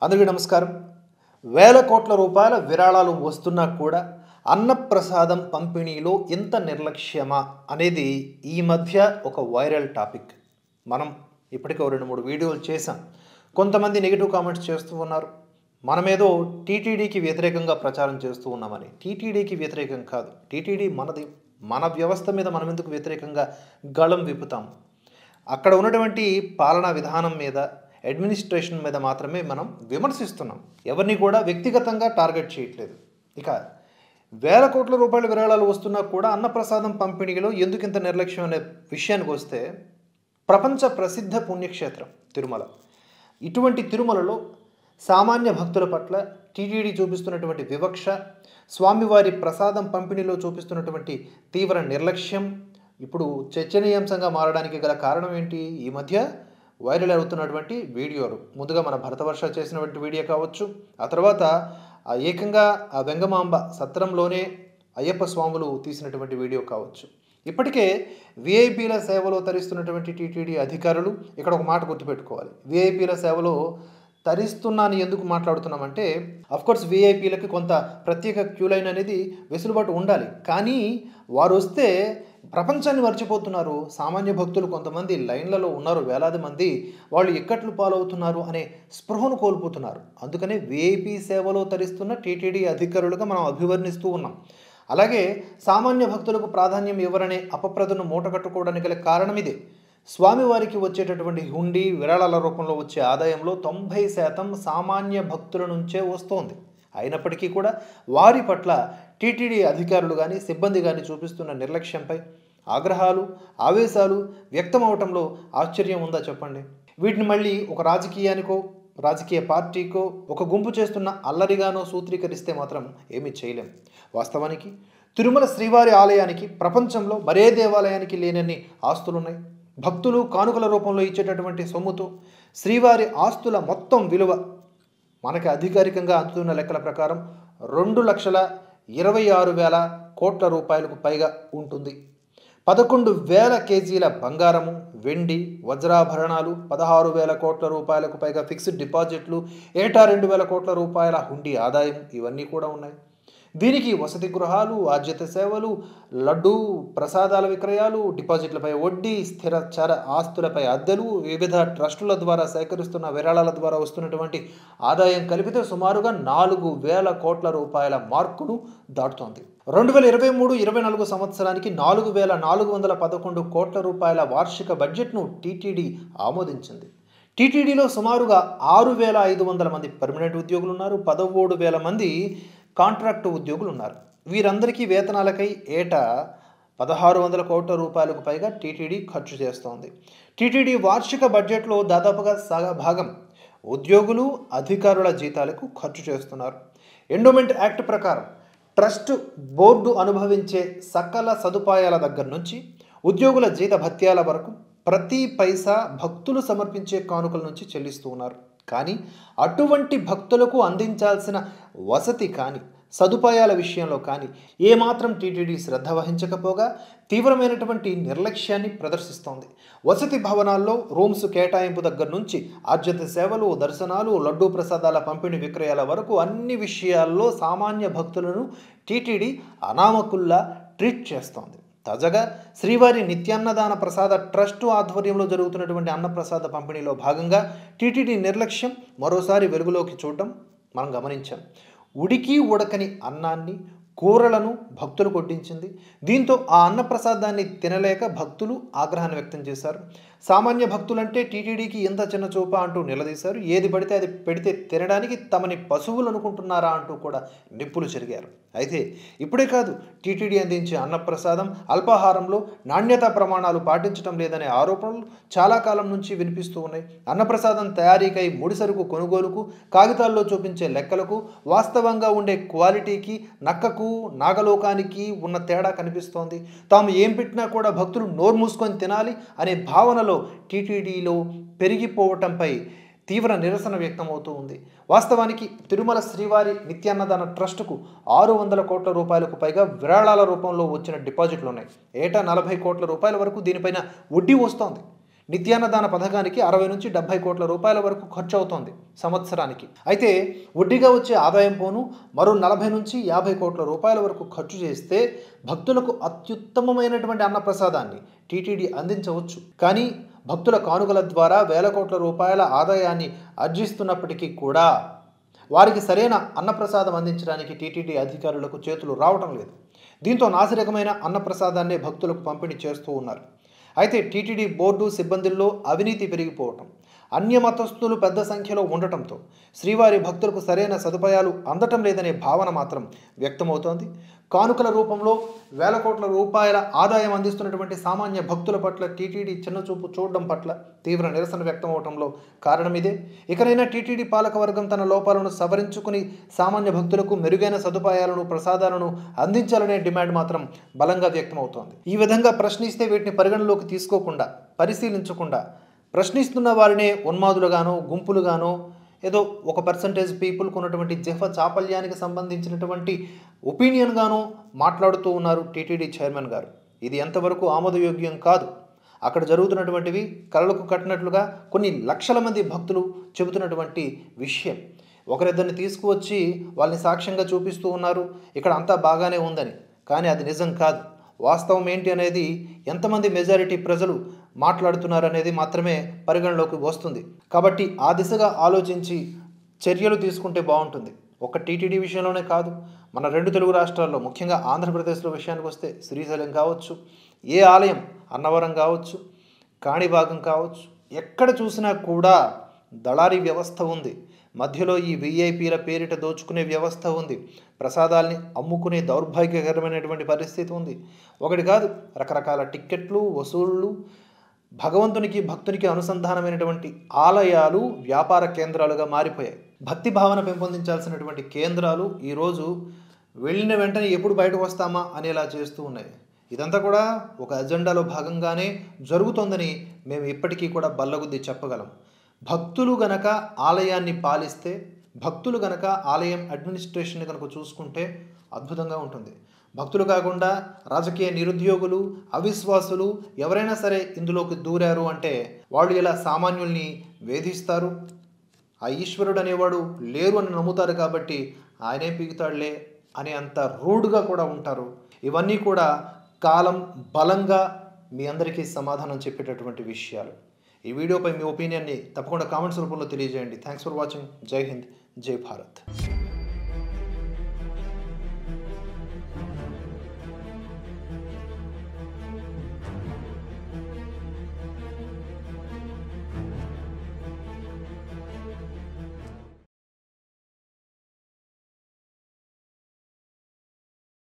అందరికీ నమస్కారం వేల కోట్ల రూపాయల విరాళాలు వస్తున్నా కూడా అన్నప్రసాదం పంపిణీలో ఇంత నిర్లక్ష్యమా అనేది ఈ మధ్య ఒక వైరల్ టాపిక్ మనం ఇప్పటికే ఓ రెండు మూడు వీడియోలు చేశాం కొంతమంది నెగిటివ్ కామెంట్స్ చేస్తూ ఉన్నారు మనమేదో టీటీడీకి వ్యతిరేకంగా ప్రచారం చేస్తూ ఉన్నామని టీటీడీకి వ్యతిరేకం కాదు టీటీడీ మనది మన వ్యవస్థ మీద మనం ఎందుకు వ్యతిరేకంగా గళం విప్పుతాం అక్కడ ఉన్నటువంటి పాలనా విధానం మీద అడ్మినిస్ట్రేషన్ మీద మాత్రమే మనం విమర్శిస్తున్నాం ఎవరిని కూడా వ్యక్తిగతంగా టార్గెట్ చేయట్లేదు ఇక వేల కోట్ల రూపాయల విరాళాలు వస్తున్నా కూడా అన్నప్రసాదం పంపిణీలో ఎందుకు ఇంత నిర్లక్ష్యం అనే విషయానికి వస్తే ప్రపంచ ప్రసిద్ధ పుణ్యక్షేత్రం తిరుమల ఇటువంటి తిరుమలలో సామాన్య భక్తుల పట్ల టీటీడీ చూపిస్తున్నటువంటి వివక్ష స్వామివారి ప్రసాదం పంపిణీలో చూపిస్తున్నటువంటి తీవ్ర నిర్లక్ష్యం ఇప్పుడు చర్చనీయాంశంగా మారడానికి గల కారణం ఏంటి ఈ మధ్య వైరల్ అవుతున్నటువంటి వీడియోలు ముందుగా మన భరతవర్ష చేసినటువంటి వీడియో కావచ్చు ఆ తర్వాత ఆ ఏకంగా ఆ వెంగమాంబ సత్రంలోనే అయ్యప్ప స్వాములు తీసినటువంటి వీడియో కావచ్చు ఇప్పటికే విఐపీల సేవలో తరిస్తున్నటువంటి టీటీడీ అధికారులు ఇక్కడ ఒక మాట గుర్తుపెట్టుకోవాలి విఐపీల సేవలో తరిస్తున్నాను ఎందుకు మాట్లాడుతున్నామంటే కోర్స్ విఐపీలకి కొంత ప్రత్యేక క్యూ లైన్ అనేది వెసులుబాటు ఉండాలి కానీ వారు వస్తే ప్రపంచాన్ని మర్చిపోతున్నారు సామాన్య భక్తులు కొంతమంది లైన్లలో ఉన్నారు వేలాది మంది వాళ్ళు ఎక్కట్లు పాలవుతున్నారు అనే స్పృహను కోల్పోతున్నారు అందుకనే విఐపీ సేవలో తరిస్తున్న టీటీడీ అధికారులుగా మనం అభివర్ణిస్తూ ఉన్నాం అలాగే సామాన్య భక్తులకు ప్రాధాన్యం ఇవ్వరనే అపప్రదను మూటగట్టుకోవడానికి గల కారణం ఇదే స్వామివారికి వచ్చేటటువంటి హుండీ విరాళాల రూపంలో వచ్చే ఆదాయంలో తొంభై శాతం సామాన్య భక్తుల నుంచే వస్తోంది అయినప్పటికీ కూడా వారి పట్ల టీటీడీ అధికారులు కానీ సిబ్బంది కానీ చూపిస్తున్న నిర్లక్ష్యంపై ఆగ్రహాలు ఆవేశాలు వ్యక్తమవటంలో ఆశ్చర్యం ఉందా చెప్పండి వీటిని మళ్ళీ ఒక రాజకీయానికో రాజకీయ పార్టీకో ఒక గుంపు చేస్తున్న అల్లరిగానో సూత్రీకరిస్తే మాత్రం ఏమీ చేయలేం వాస్తవానికి తిరుమల శ్రీవారి ఆలయానికి ప్రపంచంలో మరే దేవాలయానికి లేనన్ని ఆస్తులున్నాయి భక్తులు కానుకల రూపంలో ఇచ్చేటటువంటి సొమ్ముతో శ్రీవారి ఆస్తుల మొత్తం విలువ మనకి అధికారికంగా అందుతున్న లెక్కల ప్రకారం రెండు లక్షల ఇరవై ఆరు వేల కోట్ల రూపాయలకు పైగా ఉంటుంది పదకొండు వేల కేజీల బంగారము వెండి వజ్రాభరణాలు పదహారు వేల కోట్ల రూపాయలకు పైగా ఫిక్స్డ్ డిపాజిట్లు ఏటా రెండు వేల కోట్ల రూపాయల హుండీ ఆదాయం ఇవన్నీ కూడా ఉన్నాయి దీనికి వసతి గృహాలు ఆద్యత సేవలు లడ్డు ప్రసాదాల విక్రయాలు డిపాజిట్లపై వడ్డీ స్థిర చర ఆస్తులపై అద్దెలు వివిధ ట్రస్టుల ద్వారా సేకరిస్తున్న విరాళాల ద్వారా వస్తున్నటువంటి ఆదాయం కలిపితే సుమారుగా నాలుగు వేల కోట్ల రూపాయల మార్కును దాటుతోంది రెండు వేల ఇరవై మూడు ఇరవై నాలుగు సంవత్సరానికి నాలుగు వేల నాలుగు వందల పదకొండు కోట్ల రూపాయల వార్షిక బడ్జెట్ను టీటీడీ ఆమోదించింది టీటీడీలో సుమారుగా ఆరు వేల ఐదు వందల మంది పర్మనెంట్ ఉద్యోగులు ఉన్నారు పదమూడు వేల మంది కాంట్రాక్టు ఉద్యోగులు ఉన్నారు వీరందరికీ వేతనాలకై ఏటా పదహారు వందల కోట్ల రూపాయలకు పైగా టీటీడీ ఖర్చు చేస్తోంది టీటీడీ వార్షిక బడ్జెట్లో దాదాపుగా సగ భాగం ఉద్యోగులు అధికారుల జీతాలకు ఖర్చు చేస్తున్నారు ఎండోమెంట్ యాక్ట్ ప్రకారం ట్రస్ట్ బోర్డు అనుభవించే సకల సదుపాయాల దగ్గర నుంచి ఉద్యోగుల జీత భత్యాల వరకు ప్రతి పైసా భక్తులు సమర్పించే కానుకల నుంచి చెల్లిస్తూ ఉన్నారు కానీ అటువంటి భక్తులకు అందించాల్సిన వసతి కానీ సదుపాయాల విషయంలో కానీ ఏమాత్రం టీటీడీ శ్రద్ధ వహించకపోగా తీవ్రమైనటువంటి నిర్లక్ష్యాన్ని ప్రదర్శిస్తోంది వసతి భవనాల్లో రూమ్స్ కేటాయింపు దగ్గర నుంచి ఆద్యత సేవలు దర్శనాలు లడ్డూ ప్రసాదాల పంపిణీ విక్రయాల వరకు అన్ని విషయాల్లో సామాన్య భక్తులను టీటీడీ అనామకుల్లా ట్రీట్ చేస్తోంది తాజాగా శ్రీవారి నిత్యాన్నదాన ప్రసాద ట్రస్టు ఆధ్వర్యంలో జరుగుతున్నటువంటి అన్నప్రసాద పంపిణీలో భాగంగా టీటీడీ నిర్లక్ష్యం మరోసారి వెలుగులోకి చూడటం మనం గమనించాం ఉడికి ఉడకని అన్నాన్ని కూరలను భక్తులు కొట్టించింది దీంతో ఆ అన్నప్రసాదాన్ని తినలేక భక్తులు ఆగ్రహాన్ని వ్యక్తం చేశారు సామాన్య భక్తులంటే టీటీడీకి ఎంత చిన్న చూప అంటూ నిలదీశారు ఏది పడితే అది పెడితే తినడానికి తమని పశువులు అనుకుంటున్నారా అంటూ కూడా నిప్పులు చెరిగారు అయితే ఇప్పుడే కాదు టీటీడీ అందించే అన్నప్రసాదం అల్పాహారంలో నాణ్యతా ప్రమాణాలు పాటించడం లేదనే ఆరోపణలు చాలా కాలం నుంచి వినిపిస్తూ ఉన్నాయి అన్నప్రసాదం తయారీకై ముడిసరుకు కొనుగోలుకు కాగితాల్లో చూపించే లెక్కలకు వాస్తవంగా ఉండే క్వాలిటీకి నక్కకు నాగలోకానికి ఉన్న తేడా కనిపిస్తోంది తాము ఏం పెట్టినా కూడా భక్తులు నోరు మూసుకొని తినాలి అనే భావనలో టీటీడీలో పెరిగిపోవటంపై తీవ్ర నిరసన వ్యక్తమవుతూ ఉంది వాస్తవానికి తిరుమల శ్రీవారి నిత్యాన్నదాన ట్రస్టుకు ఆరు వందల కోట్ల రూపాయలకు పైగా విరాళాల రూపంలో వచ్చిన డిపాజిట్లు ఉన్నాయి ఏటా నలభై కోట్ల రూపాయల వరకు దీనిపైన వడ్డీ వస్తోంది నిత్యాన్నదాన పథకానికి అరవై నుంచి డెబ్బై కోట్ల రూపాయల వరకు ఖర్చు అవుతోంది సంవత్సరానికి అయితే వడ్డీగా వచ్చే ఆదాయం పోను మరో నలభై నుంచి యాభై కోట్ల రూపాయల వరకు ఖర్చు చేస్తే భక్తులకు అత్యుత్తమమైనటువంటి అన్నప్రసాదాన్ని టీటీడీ అందించవచ్చు కానీ భక్తుల కానుకల ద్వారా వేల కోట్ల రూపాయల ఆదాయాన్ని ఆర్జిస్తున్నప్పటికీ కూడా వారికి సరైన అన్నప్రసాదం అందించడానికి టీటీడీ అధికారులకు చేతులు రావటం లేదు దీంతో నాసిరకమైన అన్నప్రసాదాన్నే భక్తులకు పంపిణీ చేస్తూ ఉన్నారు అయితే టీటీడీ బోర్డు సిబ్బందుల్లో అవినీతి పెరిగిపోవటం అన్య మతస్థులు పెద్ద సంఖ్యలో ఉండటంతో శ్రీవారి భక్తులకు సరైన సదుపాయాలు అందటం లేదనే భావన మాత్రం వ్యక్తమవుతోంది కానుకల రూపంలో వేల కోట్ల రూపాయల ఆదాయం అందిస్తున్నటువంటి సామాన్య భక్తుల పట్ల టీటీడీ చిన్నచూపు చూడడం పట్ల తీవ్ర నిరసన వ్యక్తమవటంలో కారణం ఇదే ఇకనైనా టీటీడీ పాలకవర్గం తన లోపాలను సవరించుకుని సామాన్య భక్తులకు మెరుగైన సదుపాయాలను ప్రసాదాలను అందించాలనే డిమాండ్ మాత్రం బలంగా వ్యక్తమవుతోంది ఈ విధంగా ప్రశ్నిస్తే వీటిని పరిగణలోకి తీసుకోకుండా పరిశీలించకుండా ప్రశ్నిస్తున్న వారినే ఉన్మాదులుగానో గుంపులుగానో ఏదో ఒక పర్సంటేజ్ పీపుల్కి ఉన్నటువంటి జఫ చాపల్యానికి సంబంధించినటువంటి ఒపీనియన్గానో మాట్లాడుతూ ఉన్నారు టీటీడీ చైర్మన్ గారు ఇది ఎంతవరకు ఆమోదయోగ్యం కాదు అక్కడ జరుగుతున్నటువంటివి కళలకు కట్టినట్లుగా కొన్ని లక్షల మంది భక్తులు చెబుతున్నటువంటి విషయం ఒకరిద్దరిని తీసుకువచ్చి వాళ్ళని సాక్ష్యంగా చూపిస్తూ ఉన్నారు ఇక్కడ అంతా బాగానే ఉందని కానీ అది నిజం కాదు వాస్తవం ఏంటి అనేది ఎంతమంది మెజారిటీ ప్రజలు మాట్లాడుతున్నారు అనేది మాత్రమే పరిగణలోకి వస్తుంది కాబట్టి ఆ దిశగా ఆలోచించి చర్యలు తీసుకుంటే బాగుంటుంది ఒక టీటీడీ విషయంలోనే కాదు మన రెండు తెలుగు రాష్ట్రాల్లో ముఖ్యంగా ఆంధ్రప్రదేశ్లో విషయానికి వస్తే శ్రీశైలం కావచ్చు ఏ ఆలయం అన్నవరం కావచ్చు కాణిభాగం కావచ్చు ఎక్కడ చూసినా కూడా దళారీ వ్యవస్థ ఉంది మధ్యలో ఈ విఐపీల పేరిట దోచుకునే వ్యవస్థ ఉంది ప్రసాదాల్ని అమ్ముకునే దౌర్భాగ్యకరమైనటువంటి పరిస్థితి ఉంది ఒకటి కాదు రకరకాల టిక్కెట్లు వసూళ్ళు భగవంతునికి భక్తునికి అనుసంధానమైనటువంటి ఆలయాలు వ్యాపార కేంద్రాలుగా మారిపోయాయి భక్తి భావన పెంపొందించాల్సినటువంటి కేంద్రాలు ఈరోజు వెళ్ళిన వెంటనే ఎప్పుడు బయటకు వస్తామా అనేలా చేస్తూ ఉన్నాయి ఇదంతా కూడా ఒక అజెండాలో భాగంగానే జరుగుతోందని మేము ఇప్పటికీ కూడా బల్లగుద్ది చెప్పగలం భక్తులు గనక ఆలయాన్ని పాలిస్తే భక్తులు గనక ఆలయం అడ్మినిస్ట్రేషన్ కనుక చూసుకుంటే అద్భుతంగా ఉంటుంది భక్తులు కాకుండా రాజకీయ నిరుద్యోగులు అవిశ్వాసులు ఎవరైనా సరే ఇందులోకి దూరారు అంటే వాళ్ళు ఇలా సామాన్యుల్ని వేధిస్తారు ఆ ఈశ్వరుడు అనేవాడు లేరు అని నమ్ముతారు కాబట్టి ఆయనే పీకుతాడులే అనే అంత రూడ్గా కూడా ఉంటారు ఇవన్నీ కూడా కాలం బలంగా మీ అందరికీ సమాధానం చెప్పేటటువంటి విషయాలు ఈ వీడియోపై మీ ఒపీనియన్ని తప్పకుండా కామెంట్స్ రూపంలో తెలియజేయండి థ్యాంక్స్ ఫర్ వాచింగ్ జై హింద్ జై భారత్